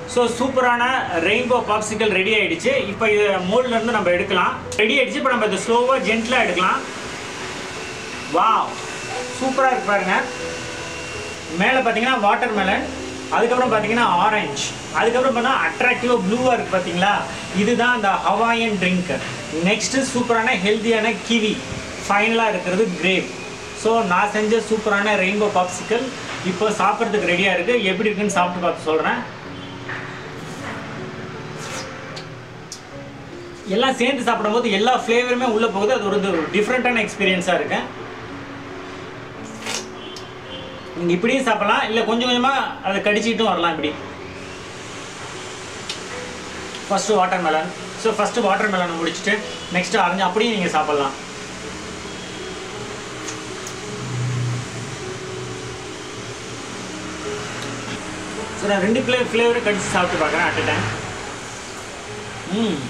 so சூப்பரான rainbow popsicle ready ஆயிடுச்சு இப்போ இது மோல்ட்ல இருந்து நம்ம எடுக்கலாம் ரெடி ஆயிடுச்சு இப்போ நம்ம இதை ஸ்லோவாக ஜென்டிலாக எடுக்கலாம் வாவ் சூப்பராக இருக்கு பாருங்க மேலே பார்த்தீங்கன்னா வாட்டர் மெலன் அதுக்கப்புறம் பார்த்தீங்கன்னா ஆரஞ்சு அதுக்கப்புறம் பார்த்தா அட்ராக்டிவாக ப்ளூவாக இருக்குது பார்த்தீங்களா இதுதான் அந்த ஹவாயன் ட்ரிங்க் நெக்ஸ்ட்டு சூப்பரான ஹெல்த்தியான கிவி ஃபைனலாக இருக்கிறது கிரேப் ஸோ நான் செஞ்ச சூப்பரான ரெயின்போ பாப்சிக்கல் இப்போ சாப்பிட்றதுக்கு ரெடியாக இருக்குது எப்படி இருக்குன்னு சாப்பிட்டு பார்த்து சொல்கிறேன் எல்லாம் சேர்ந்து சாப்பிடும்போது எல்லா ஃப்ளேவருமே உள்ளே போகுது அது ஒரு டிஃப்ரெண்ட்டான எக்ஸ்பீரியன்ஸாக இருக்கு நீங்கள் இப்படியும் சாப்பிடலாம் இல்லை கொஞ்சம் கொஞ்சமாக அதை கடிச்சிட்டும் வரலாம் இப்படி first water melon so first water மெலனை முடிச்சுட்டு நெக்ஸ்ட்டு ஆரஞ்சு அப்படியும் நீங்கள் சாப்பிட்லாம் ஸோ நான் ரெண்டு ஃப்ளே ஃப்ளேவரும் கடிச்சு சாப்பிட்டு பார்க்குறேன் அட் டைம் ம்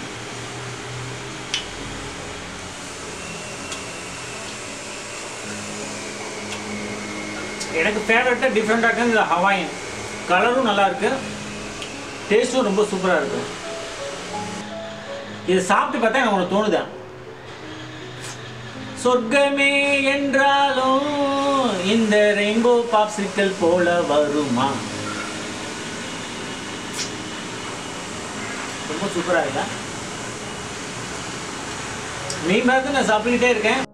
எனக்கு ஃபேவரட்டாக டிஃப்ரெண்ட்டாக இருக்குது இந்த ஹவாயன் கலரும் நல்லா இருக்கு டேஸ்ட்டும் ரொம்ப சூப்பராக இருக்கு இது சாப்பிட்டு பார்த்தா எனக்கு ஒன்று தோணுதா சொர்க்கமே என்றாலும் இந்த ரெயின்போ பாப்சிக்கல் போல வருமா ரொம்ப சூப்பராக இருக்கா மெயின் பார்த்து நான் சாப்பிட்டுக்கிட்டே இருக்கேன்